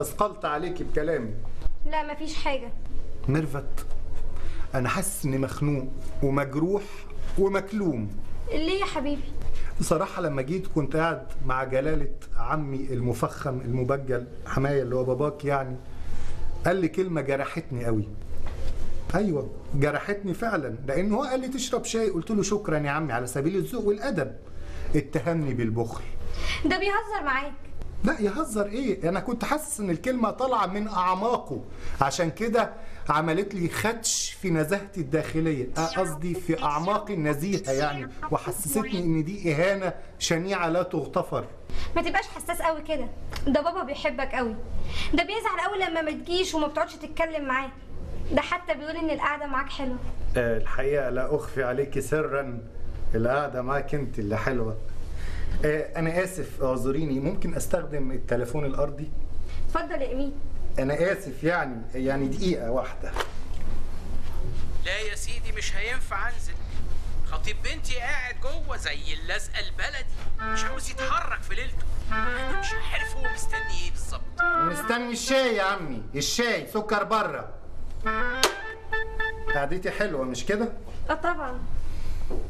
اثقلت عليكي بكلامي لا مفيش حاجة ميرفت انا حاسس اني مخنوق ومجروح ومكلوم ليه يا حبيبي بصراحة لما جيت كنت قاعد مع جلالة عمي المفخم المبجل حماية اللي هو باباك يعني قال لي كلمة جرحتني قوي ايوه جرحتني فعلا لان هو قال لي تشرب شاي قلت له شكرا يا عمي على سبيل الذوق والادب اتهمني بالبخل ده بيهزر معاك لا يهزر ايه انا كنت حاسس ان الكلمه طالعه من اعماقه عشان كده عملت لي خدش في نزاهتي الداخليه آه، قصدي في اعماقي النزيهه يعني وحسستني ان دي اهانه شنيعه لا تغتفر ما تبقاش حساس قوي كده ده بابا بيحبك قوي ده بيزعل قوي لما ما تجيش وما بتقعدش تتكلم معاه ده حتى بيقول ان القعده معاك حلوه آه، الحقيقه لا اخفي عليك سرا القعده معاك انت اللي حلوه آه، انا اسف اعذريني ممكن استخدم التليفون الارضي اتفضل يا امين انا اسف يعني يعني دقيقه واحده لا يا سيدي مش هينفع انزل خطيب بنتي قاعد جوه زي اللزقه البلدي مش عاوز يتحرك في ليلته انا مش عارف هو مستني ايه بالظبط مستني الشاي يا عمي الشاي سكر بره قعدتي حلوه مش كده اه طبعا